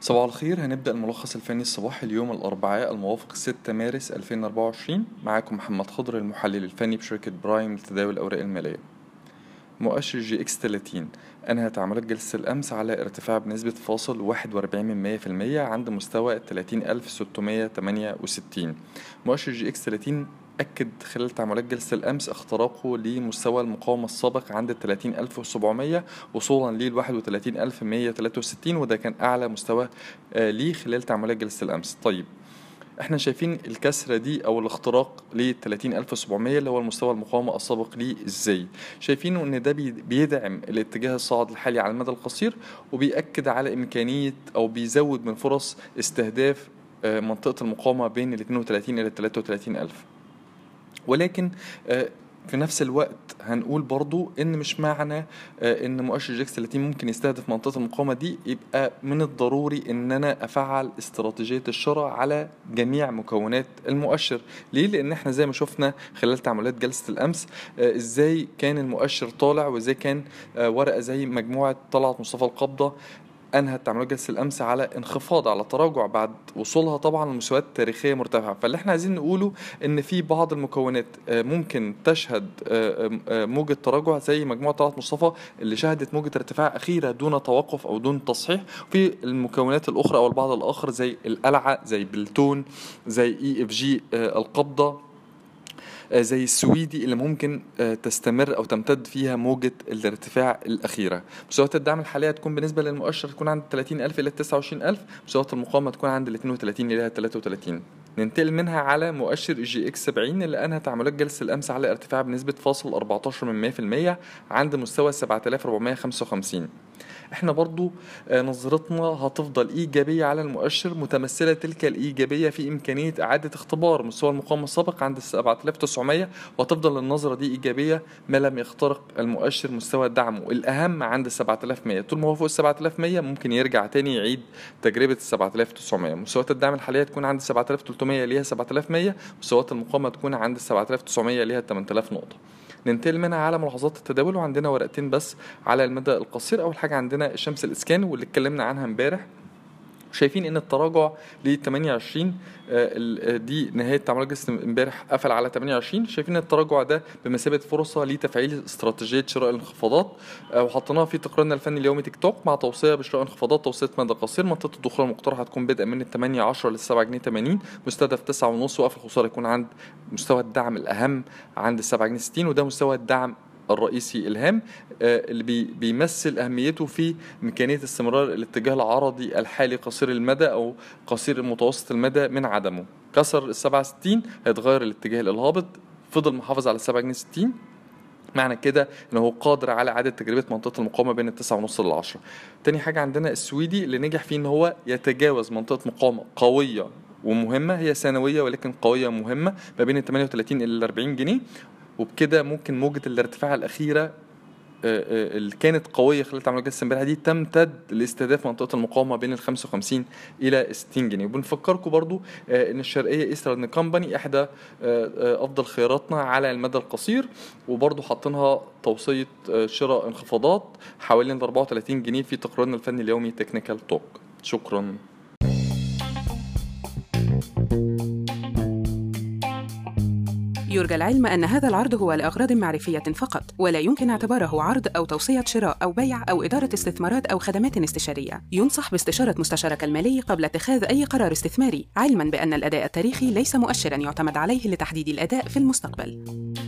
صباح الخير هنبدأ الملخص الفني الصباحي اليوم الأربعاء الموافق 6 مارس 2024 معاكم محمد خضر المحلل الفني بشركة برايم لتداول الأوراق المالية مؤشر جي اكس 30 أنهى تعاملات جلسة الأمس على ارتفاع بنسبة فاصل 41 من 100 في المية عند مستوى 30668 مؤشر جي اكس 30 أكد خلال تعاملات جلسة الأمس اختراقه لمستوى المقاومة السابق عند 30700 وصولا ل 31163 وده كان أعلى مستوى آه، ليه خلال تعاملات جلسة الأمس طيب احنا شايفين الكسرة دي او الاختراق ل 30700 اللي هو المستوى المقاومة السابق ليه ازاي شايفينه ان ده بي- بيدعم الاتجاه الصاعد الحالي على المدى القصير وبيأكد على امكانية او بيزود من فرص استهداف آه، منطقة المقاومة بين ال 32 الى 33 الف ولكن آه، في نفس الوقت هنقول برضو ان مش معنى آه، ان مؤشر جيكس 30 ممكن يستهدف منطقه المقاومه دي يبقى من الضروري ان انا افعل استراتيجيه الشراء على جميع مكونات المؤشر ليه لان احنا زي ما شفنا خلال تعاملات جلسه الامس آه، ازاي كان المؤشر طالع وازاي كان آه، ورقه زي مجموعه طلعت مصطفى القبضه انهت تعاملات جلسه الامس على انخفاض على تراجع بعد وصولها طبعا لمستويات تاريخيه مرتفعه فاللي احنا عايزين نقوله ان في بعض المكونات آه، ممكن تشهد آه، آه، موجه تراجع زي مجموعه طلعت مصطفى اللي شهدت موجه ارتفاع اخيره دون توقف او دون تصحيح وفي المكونات الاخرى او البعض الاخر زي القلعه زي بلتون زي اي اف جي القبضه آه، زي السويدي اللي ممكن آه، تستمر او تمتد فيها موجه الارتفاع الاخيره مستويات الدعم الحاليه تكون بالنسبه للمؤشر تكون عند 30000 الى 29000 مستويات المقاومه تكون عند ال 32 الى 33 ننتقل منها على مؤشر جي اكس 70 اللي انهى تعاملات جلسه الامس على ارتفاع بنسبه فاصل 14 من 100% عند مستوى 7455 احنا برضو آه، نظرتنا هتفضل ايجابيه على المؤشر متمثله تلك الايجابيه في امكانيه اعاده اختبار مستوى المقاومه السابق عند 7900 وهتفضل النظره دي ايجابيه ما لم يخترق المؤشر مستوى دعمه الاهم عند 7100 طول ما هو فوق ال 7100 ممكن يرجع تاني يعيد تجربه ال 7900 مستويات الدعم الحاليه تكون عند 7300 ليها 7100 مستويات المقاومه تكون عند 7900 ليها 8000 نقطه ننتقل منها على ملاحظات التداول وعندنا ورقتين بس على المدى القصير اول حاجه عندنا الشمس الاسكان واللي اتكلمنا عنها امبارح شايفين ان التراجع ل 28 آه، ال- آه، دي نهايه تعاملات جلسه امبارح قفل على 28 شايفين ان التراجع ده بمثابه فرصه لتفعيل استراتيجيه شراء الانخفاضات آه، وحطيناها في تقريرنا الفني اليومي تيك توك مع توصيه بشراء انخفاضات توصيه مدى قصير منطقه الدخول المقترحه هتكون بدءا من ال 8 10 لل 7 جنيه 80 مستهدف 9 ونص وقف الخساره يكون عند مستوى الدعم الاهم عند 7 جنيه 60 وده مستوى الدعم الرئيسي الهام آه، اللي بي- بيمثل اهميته في امكانيه استمرار الاتجاه العرضي الحالي قصير المدى او قصير متوسط المدى من عدمه كسر ال 67 هيتغير الاتجاه الهابط فضل محافظ على 7 جنيه 60 معنى كده ان هو قادر على اعاده تجربه منطقه المقاومه بين التسعة ونص للعشرة تاني حاجه عندنا السويدي اللي نجح فيه ان هو يتجاوز منطقه مقاومه قويه ومهمه هي ثانويه ولكن قويه مهمه ما بين ال 38 الى ال 40 جنيه وبكده ممكن موجه الارتفاع الاخيره آه، آه، اللي كانت قويه خلال تعاملات جلسه امبارح دي تمتد لاستهداف منطقه المقاومه بين ال 55 الى 60 جنيه وبنفكركم برضو آه، ان الشرقيه ايسترن كومباني احدى آه، آه، افضل خياراتنا على المدى القصير وبرضو حاطينها توصيه آه، شراء انخفاضات حوالين ال 34 جنيه في تقريرنا الفني اليومي تكنيكال توك شكرا يرجى العلم أن هذا العرض هو لأغراض معرفية فقط، ولا يمكن اعتباره عرض أو توصية شراء أو بيع أو إدارة استثمارات أو خدمات استشارية. ينصح باستشارة مستشارك المالي قبل اتخاذ أي قرار استثماري، علماً بأن الأداء التاريخي ليس مؤشراً يعتمد عليه لتحديد الأداء في المستقبل.